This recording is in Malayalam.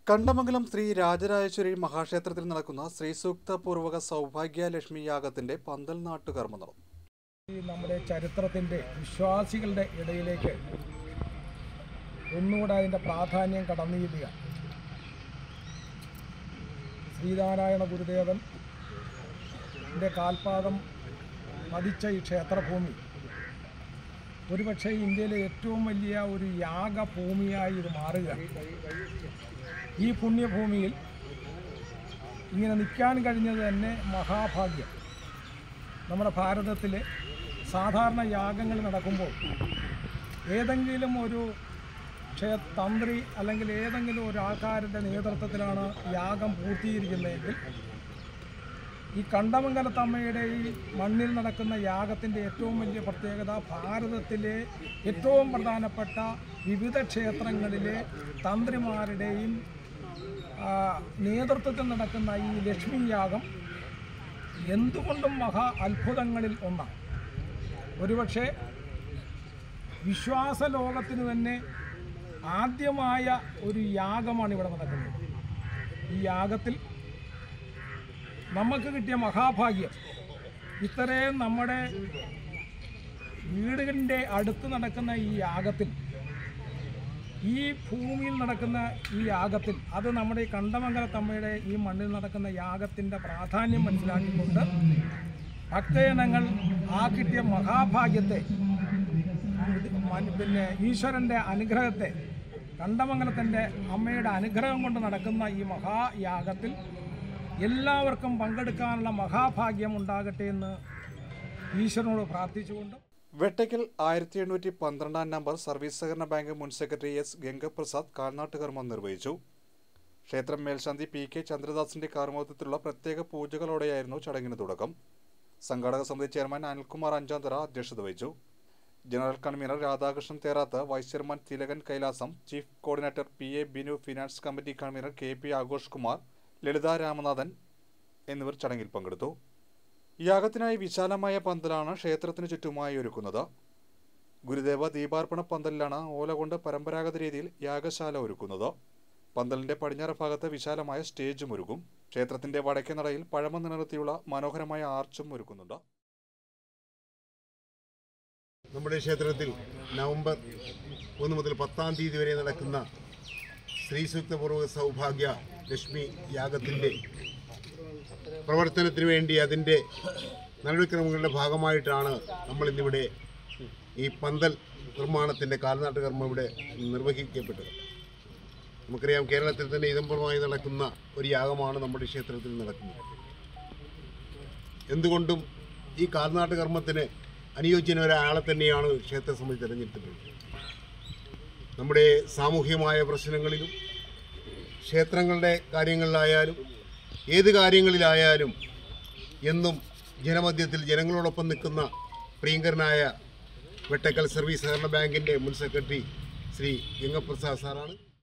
കണ്ടമംഗലം ശ്രീ രാജരാജേശ്വരി മഹാക്ഷേത്രത്തിൽ നടക്കുന്ന ശ്രീസൂക്തപൂർവക സൗഭാഗ്യ ലക്ഷ്മി യാഗത്തിന്റെ പന്തൽ നാട്ടുകർമ്മ നടന്നു ഈ നമ്മുടെ ചരിത്രത്തിൻ്റെ വിശ്വാസികളുടെ ഇടയിലേക്ക് ഒന്നുകൂടെ അതിൻ്റെ പ്രാധാന്യം കടന്നു ചെല്ലുക ശ്രീനാരായണ ഗുരുദേവൻ ൻ്റെ കാൽപാദം പതിച്ച ഈ ക്ഷേത്രഭൂമി ഒരുപക്ഷെ ഇന്ത്യയിലെ ഏറ്റവും വലിയ ഒരു യാഗഭൂമിയായി ഇത് മാറുക ഈ പുണ്യഭൂമിയിൽ ഇങ്ങനെ നിൽക്കാൻ കഴിഞ്ഞത് തന്നെ മഹാഭാഗ്യം നമ്മുടെ ഭാരതത്തിൽ സാധാരണ യാഗങ്ങൾ നടക്കുമ്പോൾ ഏതെങ്കിലും ഒരു ക്ഷേ തന്ത്രി അല്ലെങ്കിൽ ഏതെങ്കിലും ഒരു ആൾക്കാരുടെ നേതൃത്വത്തിലാണ് യാഗം പൂർത്തീകരിക്കുന്നതെങ്കിൽ ഈ കണ്ടമംഗലത്തമ്മയുടെ ഈ മണ്ണിൽ നടക്കുന്ന യാഗത്തിൻ്റെ ഏറ്റവും വലിയ പ്രത്യേകത ഭാരതത്തിലെ ഏറ്റവും പ്രധാനപ്പെട്ട വിവിധ ക്ഷേത്രങ്ങളിലെ തന്ത്രിമാരുടെയും ആ, നേതൃത്വത്തിൽ നടക്കുന്ന ഈ ലക്ഷ്മി യാഗം എന്തുകൊണ്ടും മഹാ അത്ഭുതങ്ങളിൽ ഒന്നാണ് ഒരുപക്ഷെ വിശ്വാസ ലോകത്തിന് തന്നെ ആദ്യമായ ഒരു യാഗമാണ് ഇവിടെ നടക്കുന്നത് ഈ യാഗത്തിൽ നമുക്ക് കിട്ടിയ മഹാഭാഗ്യം ഇത്രയും നമ്മുടെ വീടിൻ്റെ അടുത്ത് നടക്കുന്ന ഈ യാഗത്തിൽ ഈ ഭൂമിയിൽ നടക്കുന്ന ഈ യാഗത്തിൽ അത് നമ്മുടെ ഈ കണ്ടമംഗലത്തമ്മയുടെ ഈ മണ്ണിൽ നടക്കുന്ന യാഗത്തിൻ്റെ പ്രാധാന്യം മനസ്സിലാക്കിക്കൊണ്ട് ഭക്തജനങ്ങൾ ആ കിട്ടിയ മഹാഭാഗ്യത്തെ ഇത് മൻ- പിന്നെ ഈശ്വരൻ്റെ അനുഗ്രഹത്തെ കണ്ടമംഗലത്തിൻ്റെ അമ്മയുടെ അനുഗ്രഹം കൊണ്ട് നടക്കുന്ന ഈ മഹായാഗത്തിൽ എല്ലാവർക്കും പങ്കെടുക്കാനുള്ള മഹാഭാഗ്യം ഉണ്ടാകട്ടെ എന്ന് ഈശ്വരനോട് പ്രാർത്ഥിച്ചുകൊണ്ട് വെട്ടയ്ക്കൽ ആയിരത്തി എണ്ണൂറ്റി പന്ത്രണ്ടാം നമ്പർ സർവീസ് സഹകരണ ബാങ്ക് മുൻ സെക്രട്ടറി എസ് ഗംഗപ്രസാദ് കാൽനാട്ടുകർമ്മം നിർവഹിച്ചു ക്ഷേത്രം മേൽശാന്തി പി കെ ചന്ദ്രദാസിന്റെ കാർമോത്വത്തിലുള്ള പ്രത്യേക പൂജകളോടെയായിരുന്നു ചടങ്ങിന് തുടക്കം സംഘാടക സമിതി ചെയർമാൻ അനിൽകുമാർ അഞ്ചാന്തറ അധ്യക്ഷത വഹിച്ചു general convener Radhakrishnan Therath vice chairman Thilakan Kailasam chief coordinator P A Binu finance committee convener K P Aghosh Kumar Lalitha Ramanathan എന്നിവർ ചടങ്ങിൽ പങ്കെടുത്തു യാഗത്തിനായി വിശാലമായ പന്തലാണ് ക്ഷേത്രത്തിന് ചുറ്റുമായി ഒരുക്കുന്നത് ഗുരുദേവ ദീപാർപ്പണ പന്തലിലാണ് ഓല കൊണ്ട് പരമ്പരാഗത രീതിയിൽ യാഗശാല ഒരുക്കുന്നത് പന്തലിന്റെ പടിഞ്ഞാറ് ഭാഗത്ത് വിശാലമായ സ്റ്റേജും ഒരുക്കും ക്ഷേത്രത്തിന്റെ വടക്കേ നടയിൽ പഴമ നിലനിർത്തിയുള്ള മനോഹരമായ ആർച്ചും ഒരുക്കുന്നുണ്ട് നമ്മുടെ ക്ഷേത്രത്തിൽ നവംബർ ഒന്ന് മുതൽ പത്താം തീയതി വരെ നടക്കുന്ന ശ്രീസൂക്തപൂർവക സൗഭാഗ്യ ലക്ഷ്മി യാഗത്തിൻ്റെ പ്രവർത്തനത്തിന് വേണ്ടി അതിൻ്റെ നടപടിക്രമങ്ങളുടെ ഭാഗമായിട്ടാണ് നമ്മളിന്നിവിടെ ഈ പന്തൽ നിർമ്മാണത്തിൻ്റെ കാൽനാട്ട് കർമ്മം ഇവിടെ നിർവഹിക്കപ്പെട്ടത് നമുക്കറിയാം കേരളത്തിൽ തന്നെ ഇതംപുറമായി നടക്കുന്ന ഒരു യാഗമാണ് നമ്മുടെ ക്ഷേത്രത്തിൽ നടക്കുന്നത് എന്തുകൊണ്ടും ഈ കാൽനാട്ട് കർമ്മത്തിന് അനുയോജ്യനായ ഒരാളെ തന്നെയാണ് ക്ഷേത്ര സമിതി തിരഞ്ഞെടുത്തിട്ടുള്ളത് നമ്മുടെ സാമൂഹ്യമായ പ്രശ്നങ്ങളിലും ക്ഷേത്രങ്ങളുടെ കാര്യങ്ങളിലായാലും ഏത് കാര്യങ്ങളിലായാലും എന്നും ജനമധ്യത്തിൽ ജനങ്ങളോടൊപ്പം നിൽക്കുന്ന പ്രിയങ്കരനായ വെട്ടക്കൽ സർവീസ് സഹകരണ ബാങ്കിൻ്റെ മുൻ സെക്രട്ടറി ശ്രീ ഗംഗപ്രസാദ് സാറാണ്